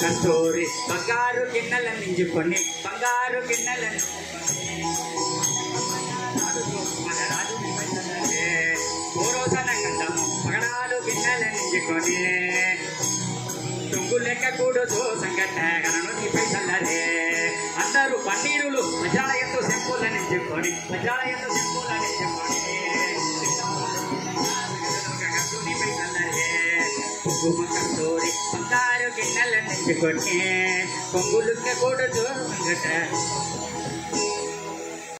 కస్తూరి బంగారు గిన్నెల నింజుకొని బంగారు గిన్నెల పూర్వసన కందము పగడాలు గిన్నెల నింజుకొని తుంగు లెక్క కూడదు సంగట గణను నీ పైసల్లరే అందరూ పన్నీరులు వజ్రాలయంతో సెంపుల నించుకొని వజ్రాలయంతో సెంపుల నించుకొని కుంకుమ కస్తూరి బంగారు గిన్నెల నించుకొని కొంగులుక్క కూడదు సంగట